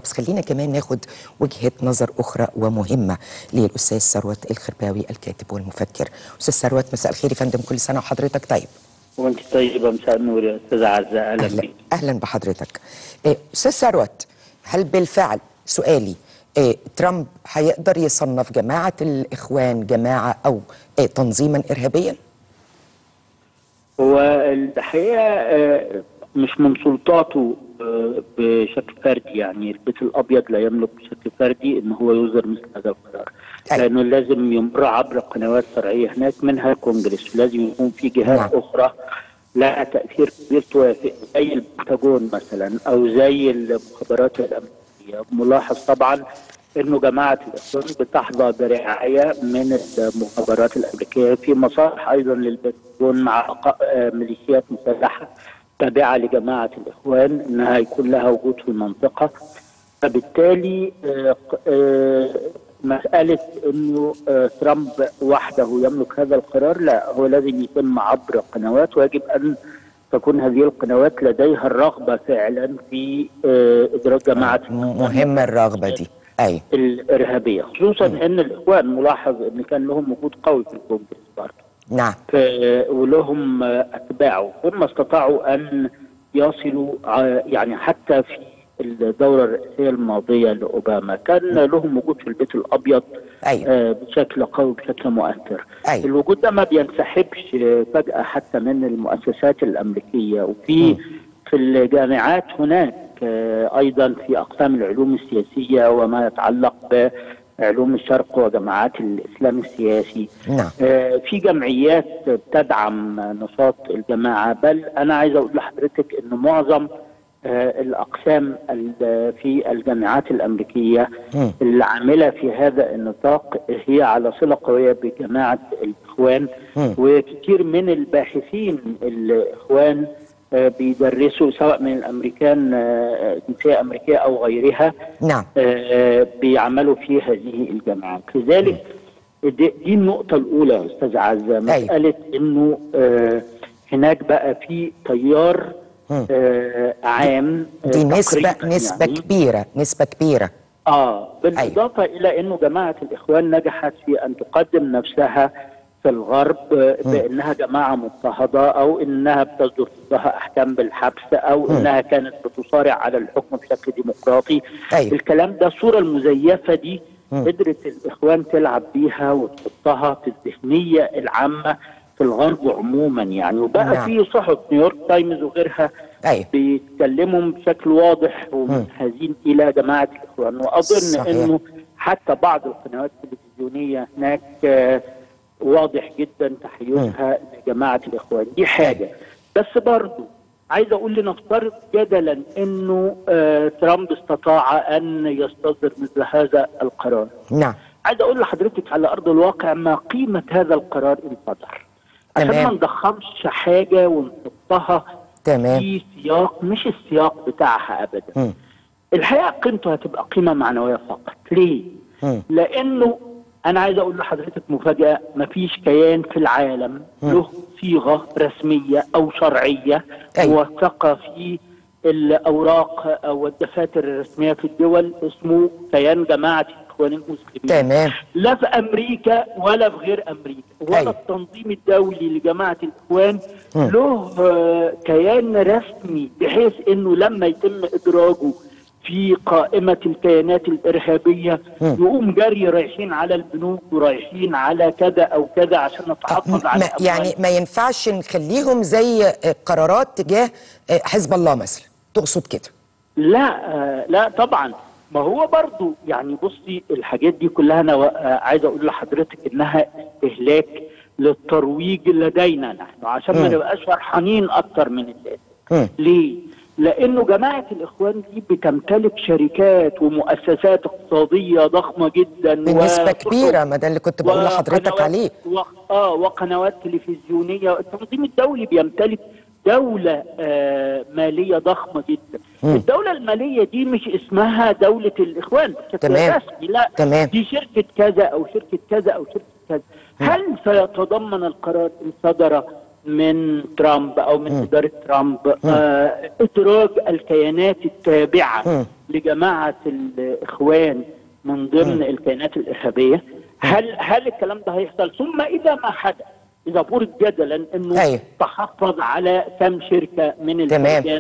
بس خلينا كمان ناخد وجهة نظر أخرى ومهمة للأستاذ ثروت الخرباوي الكاتب والمفكر أستاذ ثروت مساء الخير يا فندم كل سنة وحضرتك طيب وانت طيبه مساء النور يا استاذ عزه اهلا أهلا, بك أهلا بحضرتك إيه، أستاذ ثروت هل بالفعل سؤالي إيه ترامب هيقدر يصنف جماعة الإخوان جماعة أو إيه تنظيما إرهابيا؟ هو الحقيقه آه، مش من سلطاته آه، بشكل فردي يعني البيت الابيض لا يملك بشكل فردي ان هو يصدر مثل هذا القرار أيوة. لانه لازم يمر عبر قنوات شرعيه هناك منها الكونجرس ولازم يكون في جهات نعم. اخرى لها تاثير كبير توافق زي البنتاجون مثلا او زي المخابرات الامريكيه ملاحظ طبعا انه جماعه الاخوان بتحظى برعايه من المخابرات الامريكيه في مصالح ايضا للبنتاجون مع ق- آه، ميليشيات مسلحه تابعه لجماعه الاخوان انها يكون لها وجود في المنطقه فبالتالي آه، آه، مسألة أنه آه، ترامب وحده يملك هذا القرار لا هو لازم يتم عبر قنوات ويجب أن تكون هذه القنوات لديها الرغبة فعلا في آه، إدراك جماعة مهمة الرغبة دي أيوة الإرهابية خصوصا أن الإخوان ملاحظ أن كان لهم وجود قوي في الكونجرس برضه نعم ف- ولهم اتباعه هم استطاعوا ان يصلوا ع- يعني حتى في الدوره الرئاسيه الماضيه لاوباما كان لهم وجود في البيت الابيض أيوة. آه، بشكل قوي بشكل مؤثر أيوة. الوجود ده ما بينسحبش آه، فجاه حتى من المؤسسات الامريكيه وفي في الجامعات هناك آه، ايضا في اقسام العلوم السياسيه وما يتعلق بعلوم الشرق وجماعات الاسلام السياسي نعم آه، في جمعيات بتدعم نشاط الجماعه بل انا عايز اقول لحضرتك ان معظم آه، الاقسام ال- في الجامعات الامريكيه مم. اللي عامله في هذا النطاق هي على صله قويه بجماعه الاخوان مم. وكثير من الباحثين الاخوان آه، بيدرسوا سواء من الامريكان آه، جنسيه امريكيه او غيرها نعم آه، بيعملوا في هذه الجامعات لذلك دي, دي النقطة الأولى يا أستاذ عزة مسألة إنه آه هناك بقى في تيار مم. آه عام آه، دي نسبة تقريباً نسبة يعني. كبيرة نسبة كبيرة اه بالاضافه أيوة. الى انه جماعه الاخوان نجحت في ان تقدم نفسها في الغرب آه، بانها جماعه مضطهده او انها بتصدر ضدها احكام بالحبس او انها كانت بتصارع على الحكم بشكل ديمقراطي أيوة. الكلام ده الصوره المزيفه دي قدرت الاخوان تلعب بيها وتحطها في الذهنيه العامه في الغرب عموما يعني وبقى نعم. في صحف نيويورك تايمز وغيرها أيوة بيتكلموا بشكل واضح ومنحازين الى جماعه الاخوان واظن صحيح. انه حتى بعض القنوات التلفزيونيه هناك آه، واضح جدا تحيزها لجماعه الاخوان دي حاجه بس برضو عايز اقول لنفترض جدلا انه آه، ترامب استطاع ان يستصدر مثل هذا القرار نعم عايز اقول لحضرتك على ارض الواقع ما قيمه هذا القرار ان صدر عشان تمام. ما نضخمش حاجه ونحطها تمام. في سياق مش السياق بتاعها ابدا مم. الحقيقه قيمته هتبقى قيمه معنويه فقط ليه مم. لانه انا عايز اقول لحضرتك مفاجاه مفيش كيان في العالم له صيغه رسميه او شرعيه أيوة. موثقه في الاوراق او الدفاتر الرسميه في الدول اسمه كيان جماعه الاخوان المسلمين تمام لا في امريكا ولا في غير امريكا ولا أيوة. التنظيم الدولي لجماعه الاخوان له آه، كيان رسمي بحيث انه لما يتم ادراجه في قائمة الكيانات الإرهابية يقوم جري رايحين على البنوك ورايحين على كذا أو كذا عشان نتحفظ على ما يعني أموالهم. ما ينفعش نخليهم زي آه، قرارات تجاه آه، حزب الله مثلا تقصد كده لا آه لا طبعا ما هو برضو يعني بصي الحاجات دي كلها انا و- آه عايز اقول لحضرتك انها استهلاك للترويج لدينا نحن عشان ما مم. نبقاش فرحانين اكتر من مم. اللازم ليه؟ لانه جماعه الاخوان دي بتمتلك شركات ومؤسسات اقتصاديه ضخمه جدا بنسبة وصحف كبيرة ما ده اللي كنت بقول لحضرتك وقنوات- عليه و... اه وقنوات تلفزيونيه التنظيم الدولي بيمتلك دولة آه مالية ضخمة جدا مم. الدولة المالية دي مش اسمها دولة الإخوان بشكل تمام. رسمي لا تمام. دي شركة كذا أو شركة كذا أو شركة كذا هل سيتضمن القرار إن صدر من ترامب أو من إدارة ترامب آه إدراج الكيانات التابعة مم. لجماعه الاخوان من ضمن الكيانات الارهابيه هل هل الكلام ده هيحصل ثم اذا ما حدث اذا فرض جدلا انه أيوة. تحفظ على كم شركه من تمام. الشركات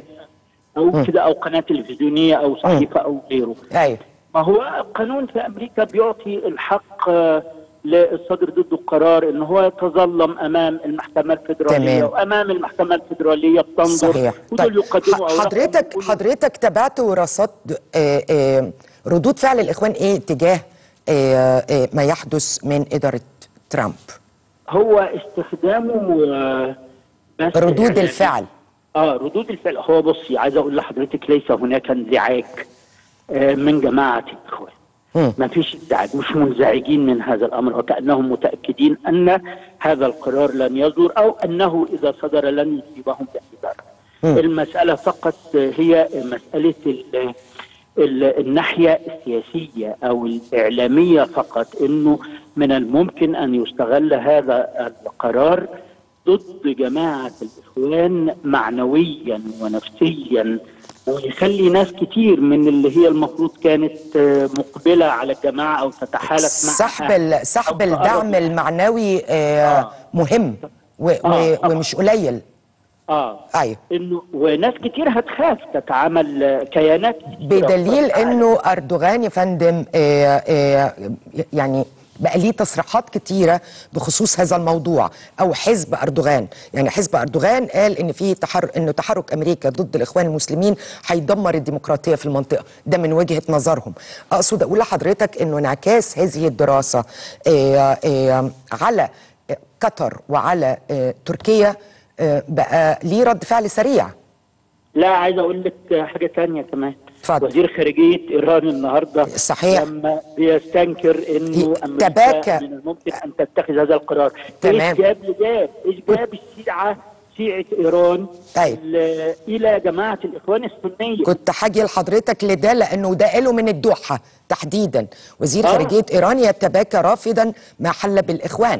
او كده او قناه تلفزيونيه او صحيفه او غيره ايوه ما هو القانون في امريكا بيعطي الحق آه، للصدر ضد القرار ان هو يتظلم امام المحكمه الفدراليه تمام. وامام المحكمه الفدراليه بتنظر صحيح ودول يقدموا ح- أوراقهم حضرتك ويقولوا- حضرتك تابعت ورصدت آه، آه، ردود فعل الاخوان ايه تجاه آه، آه، ما يحدث من اداره ترامب هو استخدامه آه، بس ردود يعني- الفعل اه ردود الفعل هو بصي عايز اقول لحضرتك ليس هناك انزعاج آه، من جماعه الاخوان مم. ما فيش انزعاج مش منزعجين من هذا الامر وكانهم متاكدين ان هذا القرار لن يصدر او انه اذا صدر لن يصيبهم باعتبار مم. المساله فقط هي مساله ال ال الناحيه السياسيه او الاعلاميه فقط انه من الممكن ان يستغل هذا القرار ضد جماعه الاخوان معنويا ونفسيا ويخلي ناس كتير من اللي هي المفروض كانت آه، مقبله على الجماعه او تتحالف معها سحب ال- سحب أو تقرب الدعم المعنوي آه، آه. مهم و- و- آه، طبعاً. ومش قليل اه ايوه انه وناس كتير هتخاف تتعامل آه، كيانات كتيرة بدليل بتتعامل. انه اردوغان يا فندم آه، آه، يعني بقى ليه تصريحات كتيره بخصوص هذا الموضوع او حزب اردوغان يعني حزب اردوغان قال ان في تحرك انه تحرك امريكا ضد الاخوان المسلمين هيدمر الديمقراطيه في المنطقه ده من وجهه نظرهم اقصد اقول لحضرتك انه انعكاس هذه الدراسه آه، آه، على قطر وعلى آه، تركيا آه، بقى ليه رد فعل سريع لا عايز اقول لك حاجه تانية كمان اتفضل. وزير خارجيه ايران النهارده صحيح. لما بيستنكر انه امريكا تباكى. من الممكن ان تتخذ هذا القرار تمام. ايش جاب لجاب ايش جاب الشيعه شيعه ايران أيوة. ال- الى جماعه الاخوان السنيه كنت حاجي لحضرتك لده لانه ده قاله من الدوحه تحديدا وزير آه. خارجيه ايران يتباكى رافضا ما حل بالاخوان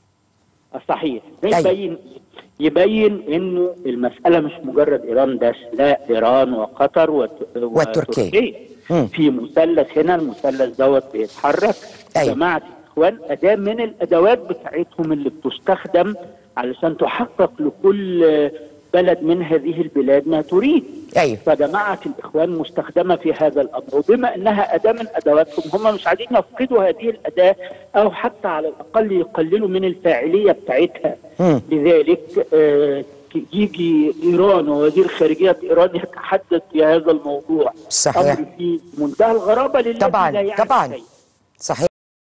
صحيح ده أيوة. يبين يبين انه المساله مش مجرد ايران بس لا ايران وقطر وت... وتركيا. مم. في مثلث هنا المثلث دوت بيتحرك أيوة. جماعه الاخوان اداه من الادوات بتاعتهم اللي بتستخدم علشان تحقق لكل بلد من هذه البلاد ما تريد ايوه فجماعة الإخوان مستخدمة في هذا الأمر وبما أنها أداة من أدواتهم هم مش عايزين يفقدوا هذه الأداة أو حتى على الأقل يقللوا من الفاعلية بتاعتها مم. لذلك آه، يجي إيران ووزير خارجية إيران يتحدث في هذا الموضوع صحيح. أمر في منتهى الغرابة للذي لا طبعا يعرف طبعا شيء. صحيح